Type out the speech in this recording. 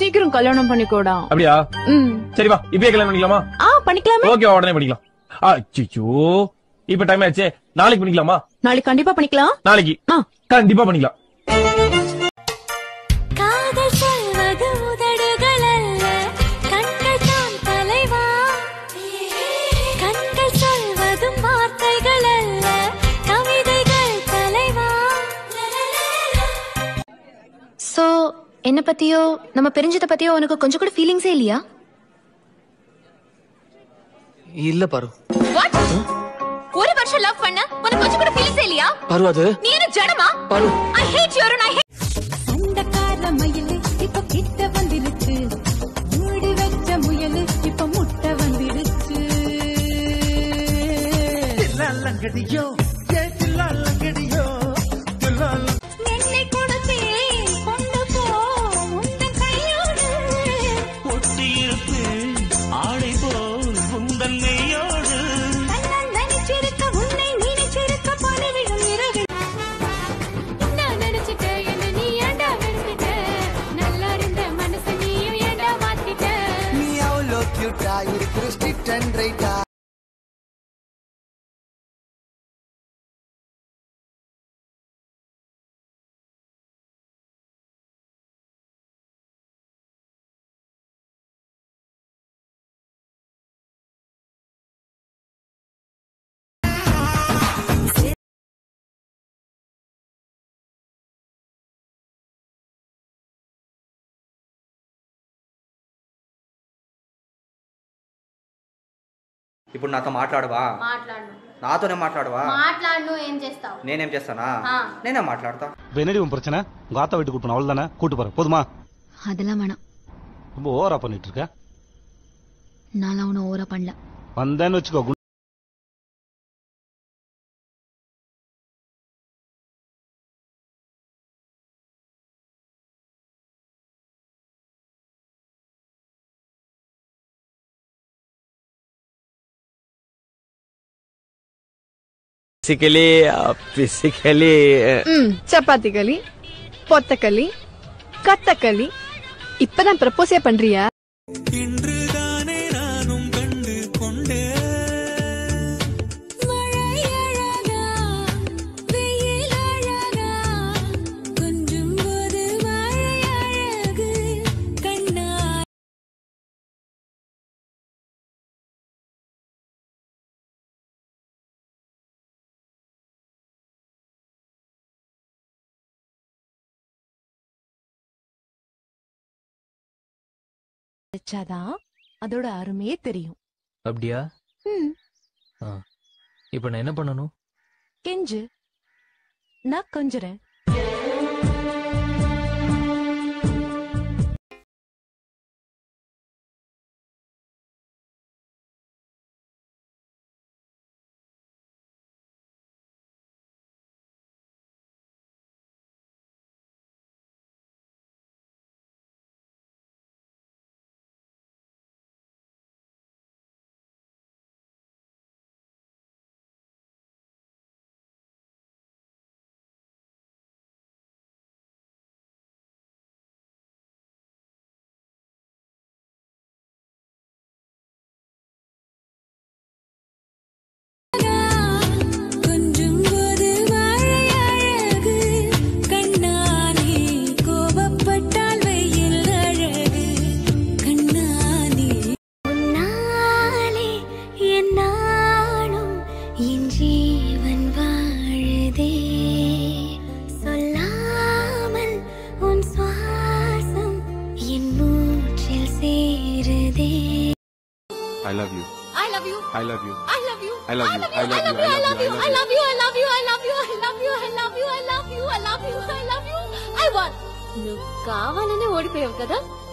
சீக்கிரம் கல்யாணம் பண்ணிக்கோடா அப்படியா ம் சரி வா இப்பயே கல்யாணம் பண்ணிக்கலாமா ஆ பண்ணிக்கலாமே ஓகே உடனே பண்ணிக்கலாம் அச்சோ இப்ப டைம் ஆச்சே நாளைக்கு பண்ணிக்கலாமா நாளைக்கு கண்டிப்பா பண்ணிக்கலாம் நாளைக்கு ஆ கண்டிப்பா பண்ணிக்கலாம் காதல் சொல்வது உதடுகள் அல்ல கண்கள் தான் தலைவா கண்கள் சொல்வதும் வார்த்தைகள் அல்ல கவிதைகள் தலைவா சோ என்ன பத்தியோ நம்ம பிரிஞ்சத பத்தியோ உனக்கு கொஞ்சம் கூட ஃபீலிங்ஸே இல்லையா இல்ல பாரு வாட் ஒரு வருஷம் லவ் பண்ண உனக்கு கொஞ்சம் கூட ஃபீலிங்ஸே இல்லையா பாரு அது நீ என்ன ஜனமா பாரு I hate you Arun I hate சண்டக்கார மயிலு இப்ப கிட்ட வந்துருச்சு மூடி வச்ச முயலு இப்ப முட்டை வந்துடுச்சு என்னை கொடுத்தேன் கொண்டு போ உந்தன் கையோடு கண்ணன் நினைச்சிருக்க உன்னை நினைச்சிருக்க பணிவிடும் இரவில் நான் நினைச்சிட்டேன் என்ன நீ ஏண்டா வெறுத்துட்ட நல்லா இருந்த மனசு நீயும் ஏண்டா மாத்திட்ட நீ அவ்வளோ கியூட்டா இருக்கிற ஸ்ட்ரிக்ட் அண்ட் ரைட்டா ఇప్పుడు నాతో మాట్లాడవా మాట్లాడు నాతోనే మాట్లాడవా మాట్లాడు ఏం చేస్తావు నేనేం చేస్తానా ఆ. నేనే మాట్లాడతా என்னடி உன் பிரச்சனை உங்க ஆத்தா வீட்டுக்கு கூட்டு அவ்வளவு தானே கூட்டு போற போதுமா அதெல்லாம் வேணாம் ரொம்ப ஓவரா பண்ணிட்டு இருக்க நான்லாம் உன்னை ஓவரா பண்ணல வந்தேன்னு வச்சுக்கோ குண்டு பிசிக்கலி பிசிக்கலி ம் சப்பாத்தி பொத்தக்களி கத்தக்களி இப்பதான் ப்ரப்போஸே பண்றியா மழை அழகா வெயில் அழகா கொஞ்சம் போது மழை அழகு கண்ணா வச்சாதான் அதோட அருமையே தெரியும் அப்படியா ம் இப்போ நான் என்ன பண்ணணும் கெஞ்சு நான் கொஞ்சுறேன் கொஞ்சம் போது மழை அழகு கண்ணானே கோபப்பட்டால் வெயில் அழகு கண்ணானே உன்னாலே என் நாளும் என் ஜீவன் வாழுதே சொல்லாமல் உன் சுவாசம் என் மூச்சில் சேருதே I love you I love you. I love you I love you. I love you. I love you. I love you. I love you. I love you. I love you. I love you. I love you. I love you. I love you. I love you. I want. నువ్వు కావాలనే ఓడిపోయావు కదా